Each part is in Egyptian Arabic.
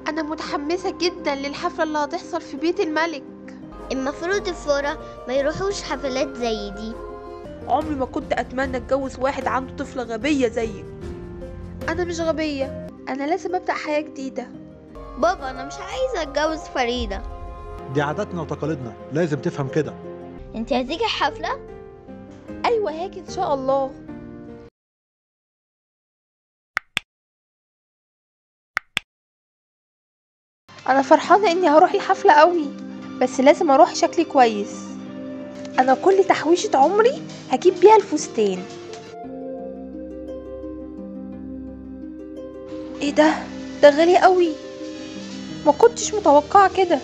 انا متحمسة جدا للحفلة اللي هتحصل في بيت الملك المفروض الفورة ما يروحوش حفلات زي دي عمري ما كنت اتمنى اتجوز واحد عنده طفلة غبية زيك انا مش غبية انا لازم ابدأ حياة جديدة بابا انا مش عايزة اتجوز فريدة دي عاداتنا وتقاليدنا لازم تفهم كده انت هتيجي الحفلة ايوه هاجي ان شاء الله انا فرحانة اني هروح الحفلة قوي بس لازم اروح شكلي كويس انا كل تحويشة عمري هجيب بيها الفستان ايه ده ده غالي قوي ما كنتش متوقعة كده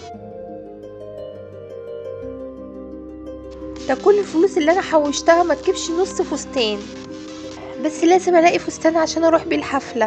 ده كل الفلوس اللي انا حوشتها ما تجيبش نص فستان بس لازم الاقي فستان عشان اروح بيه الحفلة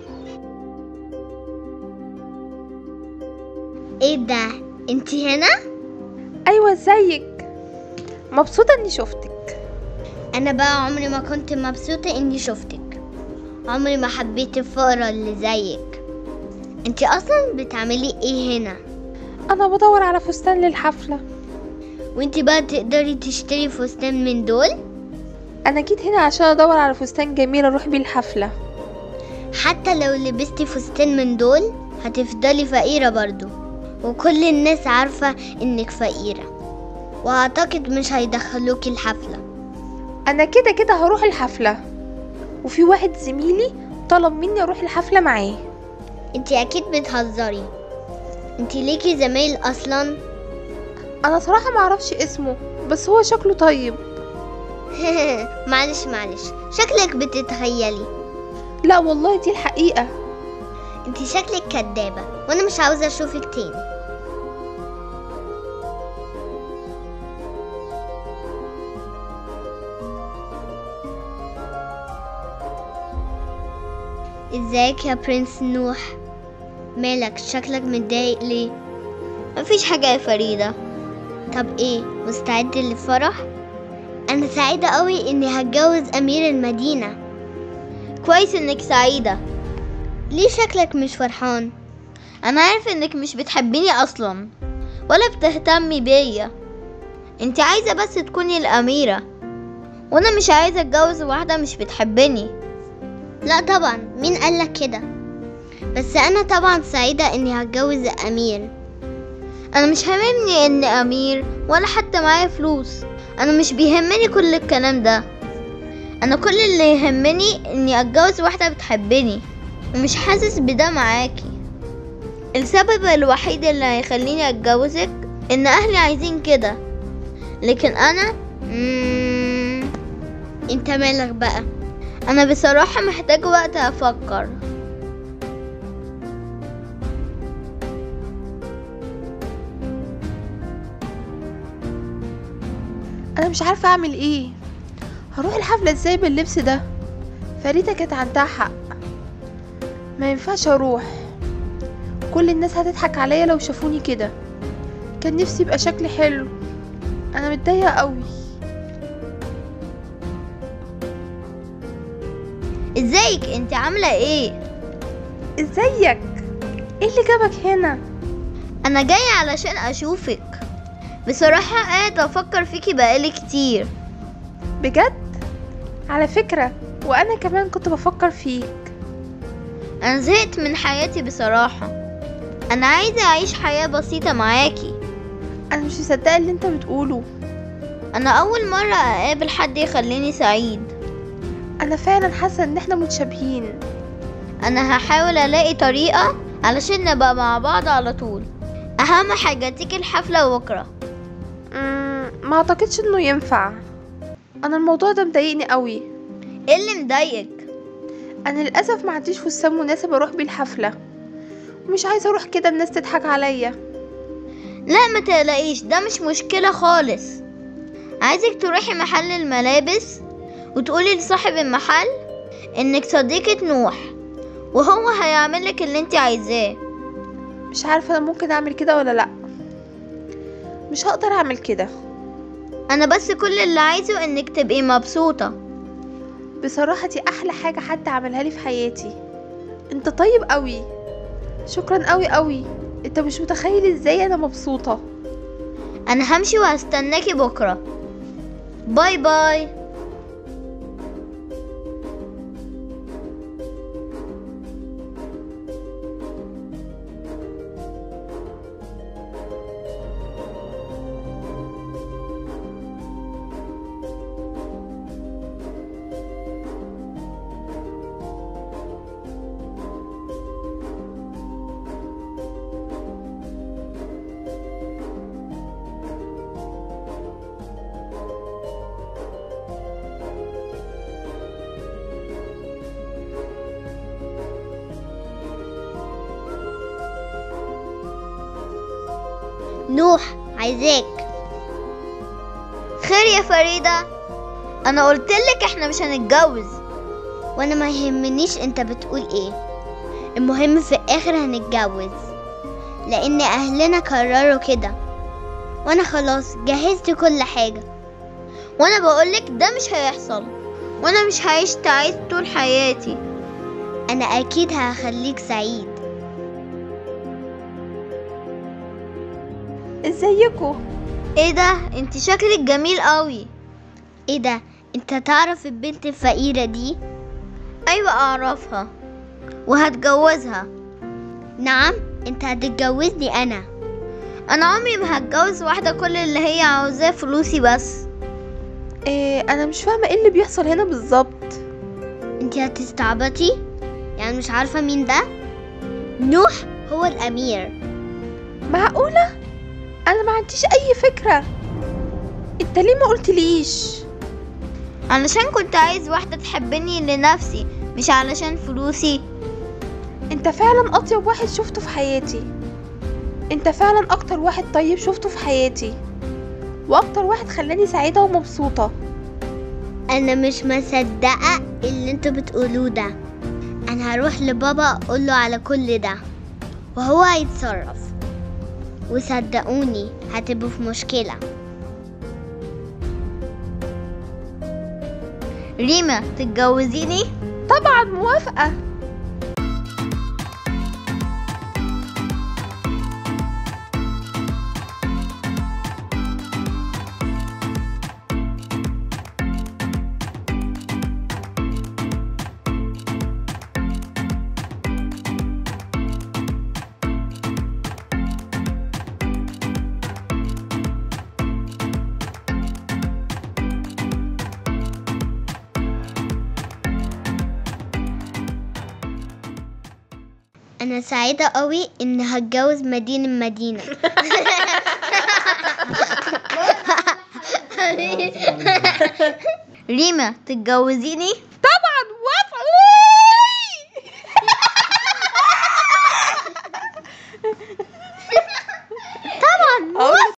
ايه ده انت هنا ايوه ازيك مبسوطة اني شفتك انا بقى عمري ما كنت مبسوطة اني شفتك عمري ما حبيت الفقرة اللي زيك انت اصلا بتعملي ايه هنا انا بدور على فستان للحفلة وانت بقى تقدري تشتري فستان من دول انا جيت هنا عشان ادور على فستان جميل اروح بيه الحفلة حتى لو لبستي فستان من دول هتفضلي فقيرة برضو وكل الناس عارفة انك فقيرة واعتقد مش هيدخلوكي الحفلة انا كده كده هروح الحفلة وفي واحد زميلي طلب مني اروح الحفلة معاه انتي اكيد بتهزري انتي ليكي زمايل اصلا انا صراحة معرفش اسمه بس هو شكله طيب معلش معلش شكلك بتتخيلي لا والله دي الحقيقة انتي شكلك كدابة وانا مش عاوزة اشوفك تاني ازيك يا برنس نوح مالك شكلك متضايق ليه مفيش حاجة يا فريدة طب ايه مستعد للفرح انا سعيدة قوي اني هتجوز امير المدينة كويس انك سعيدة ليه شكلك مش فرحان انا عارف انك مش بتحبيني اصلا ولا بتهتمي بيا انت عايزة بس تكوني الاميرة وانا مش عايزة اتجوز واحدة مش بتحبني لا طبعا مين قالك كده بس انا طبعا سعيدة اني هتجوز امير انا مش هاممني اني امير ولا حتى معايا فلوس انا مش بيهمني كل الكلام ده انا كل اللي يهمني اني اتجوز واحدة بتحبني ومش حاسس بده معاكي السبب الوحيد اللي هيخليني اتجوزك ان اهلي عايزين كده لكن انا مم... انت مالك بقى انا بصراحة محتاج وقت افكر انا مش عارفة اعمل ايه هروح الحفلة ازاي باللبس ده فريدة كانت عندها حق ما ينفعش اروح كل الناس هتضحك عليا لو شافوني كده كان نفسي يبقى شكلي حلو انا متضايقة قوي ازيك انت عاملة ايه ازيك ايه اللي جابك هنا انا جاية علشان اشوفك بصراحة قاعد افكر فيكي بقالي كتير بجد على فكرة وانا كمان كنت بفكر فيك انا زهقت من حياتي بصراحة انا عايزة اعيش حياة بسيطة معاكي انا مش مصدقة اللي انت بتقوله انا اول مرة اقابل حد يخليني سعيد انا فعلا حاسة ان احنا متشابهين انا هحاول الاقي طريقة علشان نبقى مع بعض على طول اهم حاجة تيجي الحفلة بكرة مم، ما اعتقدش انه ينفع انا الموضوع ده مضايقني قوي ايه اللي مضايقك انا للاسف ما عنديش فستان مناسب اروح بيه الحفله ومش عايزه اروح كده الناس تضحك عليا لا ما تقلقيش ده مش مشكلة خالص عايزك تروحي محل الملابس وتقولي لصاحب المحل انك صديقة نوح وهو هيعملك اللي انت عايزاه مش عارفه انا ممكن اعمل كده ولا لا مش هقدر اعمل كده انا بس كل اللي عايزه انك تبقي مبسوطة بصراحه دي احلى حاجه حد عملها لي في حياتي انت طيب قوي شكرا قوي قوي انت مش متخيل ازاي انا مبسوطة انا همشي وهستناكي بكره باي باي نوح عايزاك خير يا فريدة انا قلتلك احنا مش هنتجوز وانا ما يهمنيش انت بتقول ايه المهم في الاخر هنتجوز لان اهلنا قرروا كده وانا خلاص جهزت كل حاجة وانا بقولك ده مش هيحصل وانا مش هعيش تعيس طول حياتي انا اكيد هخليك سعيد ازيكوا ايه ده انت شكلك جميل قوي ايه ده انت تعرف البنت الفقيرة دي ايوه اعرفها وهتجوزها نعم انت هتتجوزني انا انا عمري ما هتجوز واحدة كل اللي هي عاوزاه فلوسي بس إيه انا مش فاهمة ايه اللي بيحصل هنا بالظبط انت هتستعبطي يعني مش عارفة مين ده نوح هو الامير معقولة انا ما عنديش اي فكرة انت ليه ما قلتليش علشان كنت عايز واحدة تحبني لنفسي مش علشان فلوسي انت فعلا اطيب واحد شفته في حياتي انت فعلا اكتر واحد طيب شفته في حياتي واكتر واحد خلاني سعيدة ومبسوطة انا مش مصدقه اللي انتوا بتقولوه ده انا هروح لبابا اقول له على كل ده وهو هيتصرف وصدقوني هتبقوا في مشكله ريما تتجوزيني طبعا موافقة انا سعيده قوي ان هتجوز مدينه مدينه ريما تتجوزيني